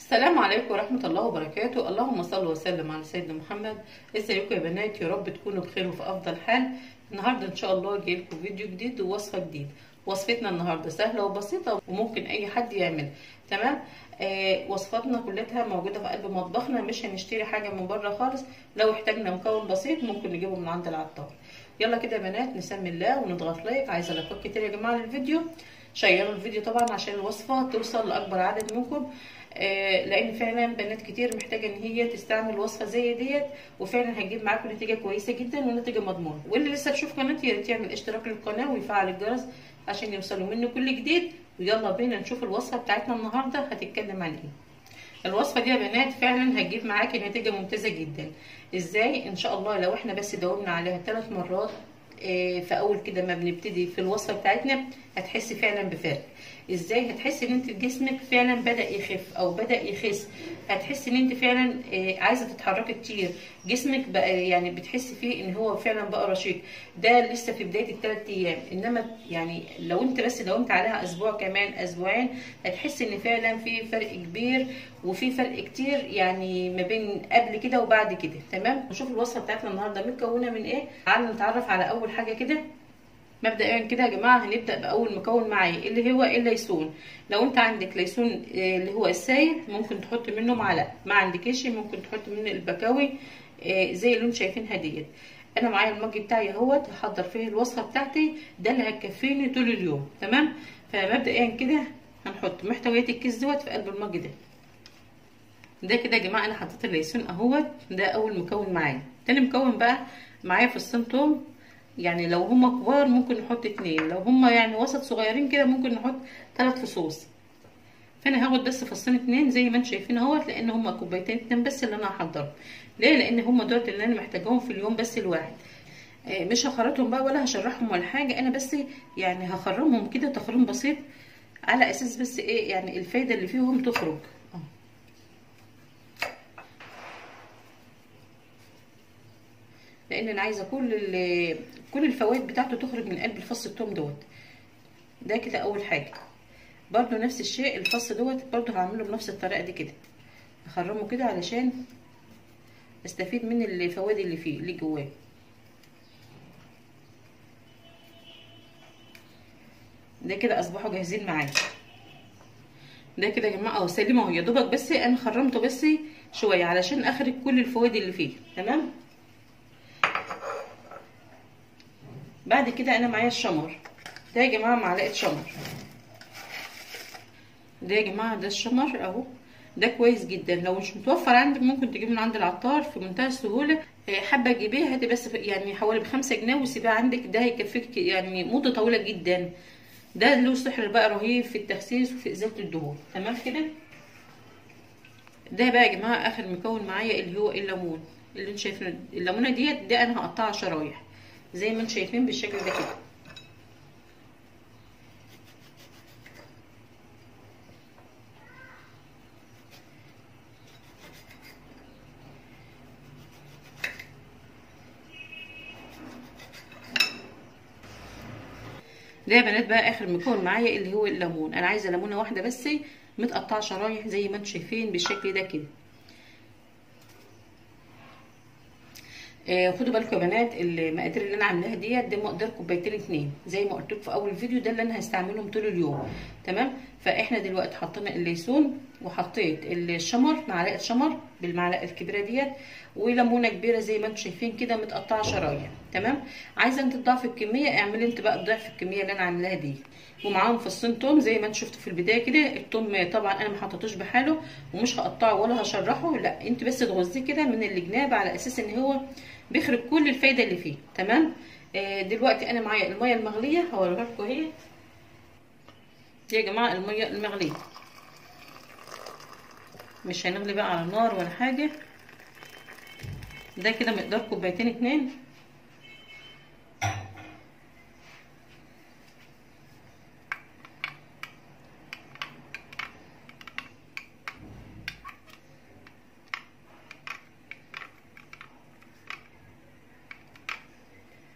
السلام عليكم ورحمة الله وبركاته اللهم صل وسلم على سيدنا محمد ازيكم يا بنات يا رب تكونوا بخير وفي افضل حال النهاردة ان شاء الله جاي لكم فيديو جديد ووصفة جديد وصفتنا النهاردة سهلة وبسيطة وممكن اي حد يعمل تمام آه وصفاتنا كلها موجودة في قلب مطبخنا مش هنشتري حاجة من بره خالص لو احتاجنا مكون بسيط ممكن نجيبه من عند العطار يلا كده يا بنات نسمي الله ونضغط لايك عايزة لايكات كتير يا جماعة للفيديو شيروا الفيديو طبعا عشان الوصفة توصل لأكبر عدد منكم آه لان فعلا بنات كتير محتاجه ان هي تستعمل وصفه زي ديت وفعلا هتجيب معاكم نتيجه كويسه جدا ونتيجه مضمونه واللي لسه تشوف قناتي يا ريت يعمل اشتراك للقناه ويفعل الجرس عشان يوصلوا منه كل جديد ويلا بينا نشوف الوصفه بتاعتنا النهارده هتتكلم عن ايه الوصفه دي يا بنات فعلا هتجيب معاكي نتيجه ممتازه جدا ازاي ان شاء الله لو احنا بس داومنا عليها ثلاث مرات في اول كده ما بنبتدي في الوصفه بتاعتنا هتحسي فعلا بفرق ازاي هتحسي ان انت جسمك فعلا بدا يخف او بدا يخس هتحسي ان انت فعلا عايزه تتحركي كتير جسمك بقى يعني بتحسي فيه ان هو فعلا بقى رشيق ده لسه في بدايه الثلاث ايام انما يعني لو انت بس داومت عليها اسبوع كمان اسبوعين هتحسي ان فعلا في فرق كبير وفي فرق كتير يعني ما بين قبل كده وبعد كده تمام نشوف الوصفه بتاعتنا النهارده متكونه من ايه تعالوا نتعرف على اول حاجه كده مبدئيا كده يا جماعه هنبدا باول مكون معايا اللي هو الليسون لو انت عندك ليسون اللي هو السايل ممكن تحط منه معلقه ما عندكش ممكن تحط منه البكاوي زي اللي انتم شايفينها ديت انا معايا المج بتاعي اهوت هحضر فيه الوصفه بتاعتي ده اللي هتكفيني طول اليوم تمام فمبدئيا كده هنحط محتويات الكيس دوت في قلب المج ده ده كده يا جماعه انا حطيت الليسون اهوت ده اول مكون معايا تاني مكون بقى معايا فصين توم يعني لو هما كبار ممكن نحط اتنين لو هما يعني وسط صغيرين كده ممكن نحط تلات فصوص فانا هاخد بس فصين اتنين زي ما انتم شايفين اهوت لان هما كوبايتين اتنين بس اللي انا هحضرهم ليه لان هما دول اللي انا محتاجاهم في اليوم بس الواحد آه مش هخرطهم بقى ولا هشرحهم ولا حاجه انا بس يعني هخرمهم كده تخريم بسيط على اساس بس ايه يعني الفايده اللي فيهم تخرج لان انا عايزه كل كل الفوائد بتاعته تخرج من قلب الفص التوم دوت ده كده اول حاجه برضو نفس الشيء الفص دوت برضو هعمله بنفس الطريقه دي كده هخرمه كده علشان استفيد من الفوائد اللي فيه اللي جواه ده كده اصبحوا جاهزين معايا ده كده يا جماعه اهو سليم اهو يا دوبك بس انا خرمته بس شويه علشان اخرج كل الفوائد اللي فيه تمام بعد كده انا معايا الشمر ده يا جماعه معلقه شمر ده يا جماعه ده الشمر اهو ده كويس جدا لو مش متوفر عندك ممكن تجيب من عند العطار في منتهى السهوله حابه تجيبيها هاتي بس يعني حوالي بخمسة جنيه وسيبيها عندك ده هيكفيك يعني مده طويله جدا ده له سحر بقى رهيب في التخسيس وفي ازاله الدهون تمام كده ده بقى يا جماعه اخر مكون معايا اللي هو الليمون اللي انتوا شايفينه الليمونه ديت ده انا هقطعها شرايح زي ما انتم شايفين بالشكل ده كده ده يا بنات بقى اخر مكون معايا اللي هو الليمون انا عايزه ليمونه واحده بس متقطعه شرايح زي ما انتم شايفين بالشكل ده كده آه خدوا بالكم يا بنات المقادير اللي انا عاملاها ديت دي مقدار كوبايتين اتنين زي ما قلت لكم في اول فيديو ده اللي انا هستعملهم طول اليوم تمام فاحنا دلوقتي حطينا الليسون وحطيت الشمر معلقه شمر بالمعلقه الكبيره ديت وليمونه كبيره زي ما انتم شايفين كده متقطعه شرايح تمام عايزه انت تضاعفي الكميه اعملي انت بقى ضعف الكميه اللي انا عاملاها دي ومعاهم فصين توم زي ما انتم شفتوا في البدايه كده التوم طبعا انا ما حطيتوش بحاله ومش هقطعه ولا هشرحه لا انت بس تغزيه كده من الجناب على اساس ان هو بيخرج كل الفايده اللي فيه تمام آه دلوقتي انا معايا الميه المغليه هوريها لكم اهي دي يا جماعه الميه المغليه مش هنغلي بقى على النار ولا حاجه ده كده مقدار كوبايتين اتنين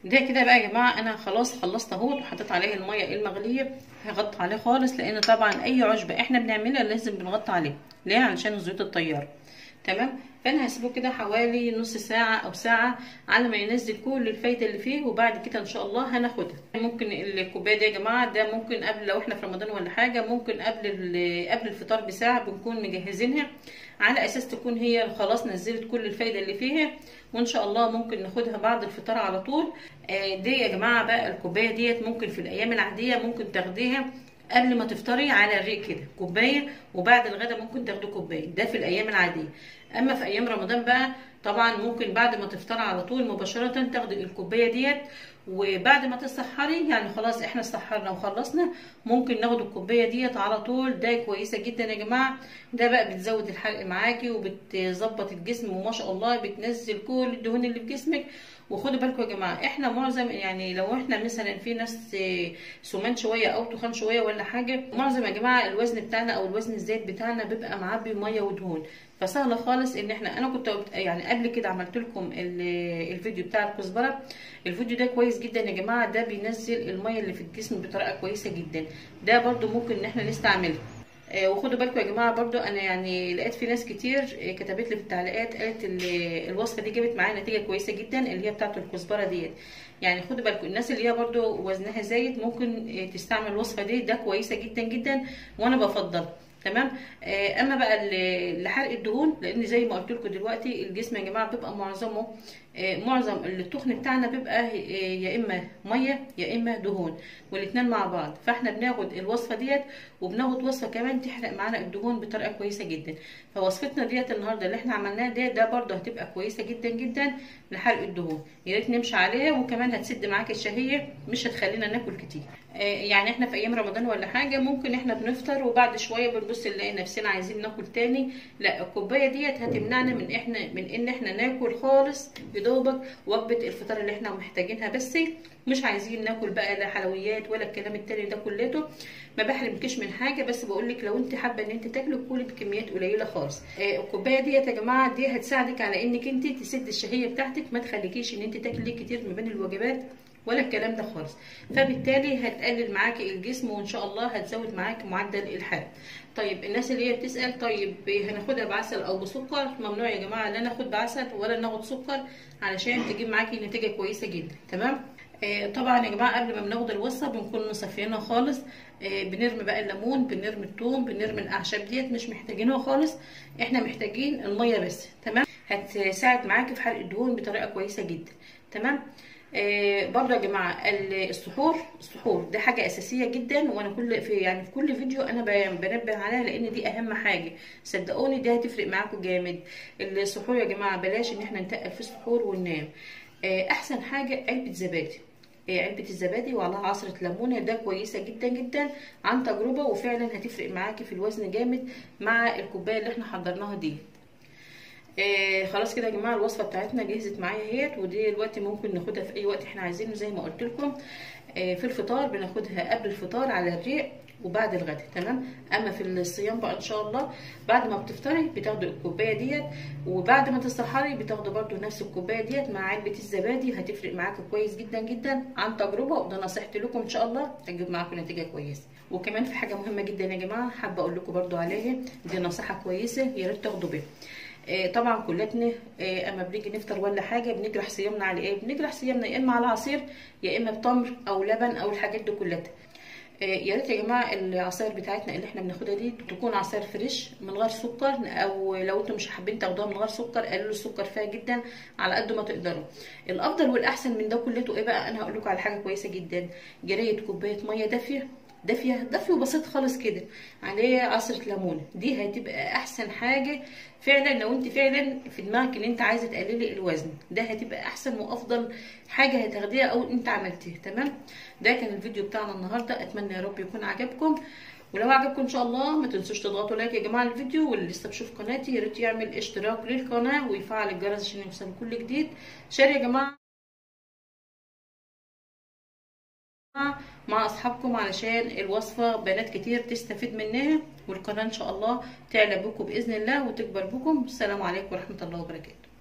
ده كده بقى يا جماعه انا خلاص خلصت اهوت وحطيت عليه الميه المغليه هغطي عليه خالص لان طبعا اي عشبه احنا بنعملها لازم بنغطي عليه ليه علشان زيوت الطياره تمام فانا هسيبه كده حوالي نص ساعه او ساعه على ما ينزل كل الفايده اللي فيه وبعد كده ان شاء الله هناخدها ممكن الكوبايه دي يا جماعه ده ممكن قبل لو احنا في رمضان ولا حاجه ممكن قبل قبل الفطار بساعه بنكون مجهزينها على اساس تكون هي خلاص نزلت كل الفايده اللي فيها وان شاء الله ممكن ناخدها بعد الفطار على طول دي يا جماعه بقى الكوبايه ديت ممكن في الايام العاديه ممكن تاخديها قبل ما تفطري على الريق كده كوبايه وبعد الغدا ممكن تاخدوا كوبايه ده في الايام العاديه اما في ايام رمضان بقى طبعا ممكن بعد ما تفطري على طول مباشره تاخدي الكوبايه ديت وبعد ما تسحري يعني خلاص احنا سحرنا وخلصنا ممكن ناخد الكوبايه ديت على طول ده كويسه جدا يا جماعه ده بقى بتزود الحرق معاكي وبتظبط الجسم وما شاء الله بتنزل كل الدهون اللي في جسمك وخدوا بالكم يا جماعه احنا معظم يعني لو احنا مثلا في ناس سمان شويه او تخان شويه ولا حاجه معظم يا جماعه الوزن بتاعنا او الوزن الزايد بتاعنا بيبقى معبي ميه ودهون فسهله خالص ان احنا انا كنت يعني قبل كده عملت لكم الفيديو بتاع الكزبره الفيديو ده كويس جدا يا جماعه ده بينزل الميه اللي في الجسم بطريقه كويسه جدا ده برده ممكن ان احنا نستعمله آه وخدوا بالكم يا جماعه برضو انا يعني لقيت في ناس كتير كتبت لي في التعليقات قالت الوصفه دي جابت معايا نتيجه كويسه جدا اللي هي بتاعه الكزبره ديت يعني خدوا بالكم الناس اللي هي برضو وزنها زايد ممكن تستعمل الوصفه دي ده كويسه جدا جدا وانا بفضل تمام آه اما بقى لحرق الدهون لان زي ما قلت لكم دلوقتي الجسم يا جماعه بيبقى معظمه آه معظم التخن بتاعنا بيبقى آه يا اما ميه يا اما دهون والاثنين مع بعض فاحنا بناخد الوصفه ديت وبناخد وصفه كمان تحرق معانا الدهون بطريقه كويسه جدا فوصفتنا ديت النهارده اللي احنا عملناها ده ده برده هتبقى كويسه جدا جدا لحرق الدهون يا ريت نمشي عليها وكمان هتسد معاكي الشهيه مش هتخلينا ناكل كتير يعني احنا في ايام رمضان ولا حاجه ممكن احنا بنفطر وبعد شويه بنبص نلاقي نفسنا عايزين ناكل تاني لا الكوبايه ديت هتمنعنا من احنا من ان احنا ناكل خالص يدوبك وجبه الفطار اللي احنا محتاجينها بس مش عايزين ناكل بقى لا حلويات ولا الكلام التاني ده كلته ما بحرمكش من حاجه بس بقول لك لو انت حابه ان انت تاكلي كلي بكميات قليله خالص آه الكوبايه ديت يا جماعه دي هتساعدك على انك انت تسد الشهيه بتاعتك ما تخليكيش ان انت تاكلي كتير ما بين الوجبات ولا الكلام ده خالص فبالتالي هتقلل معاكي الجسم وان شاء الله هتزود معاكي معدل الحرق طيب الناس اللي هي بتسال طيب هناخدها بعسل او بسكر ممنوع يا جماعه لا ناخد بعسل ولا ناخد سكر علشان تجيب معاكي نتيجه كويسه جدا تمام آه طبعا يا جماعه قبل ما بناخد الوصفه بنكون مصفينها خالص آه بنرمي بقى الليمون بنرمي الثوم بنرمي الاعشاب ديت مش محتاجينها خالص احنا محتاجين الميه بس تمام هتساعد معاكي في حرق الدهون بطريقه كويسه جدا تمام آه برضه يا جماعه السحور السحور ده حاجه اساسيه جدا وانا كل في يعني في كل فيديو انا بنبه عليها لان دي اهم حاجه صدقوني دي هتفرق معاكم جامد السحور يا جماعه بلاش ان احنا نتقل في السحور وننام آه احسن حاجه علبه زبادي علبة الزبادي وعليها عصرة ليمونة ده كويسة جدا جدا عن تجربة وفعلا هتفرق معاكي في الوزن جامد مع الكوباية اللي احنا حضرناها دي آه خلاص كده يا جماعه الوصفه بتاعتنا جهزت معايا اهيت ودي دلوقتي ممكن ناخدها في اي وقت احنا عايزينه زي ما قلت لكم آه في الفطار بناخدها قبل الفطار على الريق وبعد الغداء تمام اما في الصيام بقى ان شاء الله بعد ما بتفطري بتاخدوا الكوبايه ديت وبعد ما تسحري بتاخدوا برده نفس الكوبايه ديت مع علبه الزبادي هتفرق معاكم كويس جدا جدا عن تجربه وده نصيحتي لكم ان شاء الله هتجيب معاكم نتيجه كويسه وكمان في حاجه مهمه جدا يا جماعه حابه اقول لكم برده عليها دي نصيحه كويسه يا ريت تاخدوا بيها آه طبعا كلتنا آه اما بنيجي نفطر ولا حاجه بنجرح صيامنا على ايه بنجرح صيامنا يا اما على عصير يا اما بتمر او لبن او الحاجات دي كلها آه يا ريت يا جماعه العصاير بتاعتنا اللي احنا بناخدها دي تكون عصاير فريش من غير سكر او لو انتم مش حابين تاخدوها من غير سكر قللوا السكر فيها جدا على قد ما تقدروا الافضل والاحسن من ده كلته ايه بقى انا هقول لكم على حاجه كويسه جدا جريه كوبايه ميه دافيه دافيه دافيه وبسيط خالص كده عليه عصره ليمون دي هتبقى احسن حاجه فعلا لو انت فعلا في دماغك ان انت عايزه تقللي الوزن ده هتبقى احسن وافضل حاجه هتاخديها او انت عملتيها تمام ده كان الفيديو بتاعنا النهارده اتمنى يا رب يكون عجبكم ولو عجبكم ان شاء الله ما تنسوش تضغطوا لايك يا جماعه الفيديو واللي لسه بيشوف قناتي يا ريت يعمل اشتراك للقناه ويفعل الجرس عشان يوصل كل جديد شير يا جماعه مع اصحابكم علشان الوصفه بنات كتير تستفيد منها والقناه ان شاء الله تعلى بكم باذن الله وتكبر بكم السلام عليكم ورحمه الله وبركاته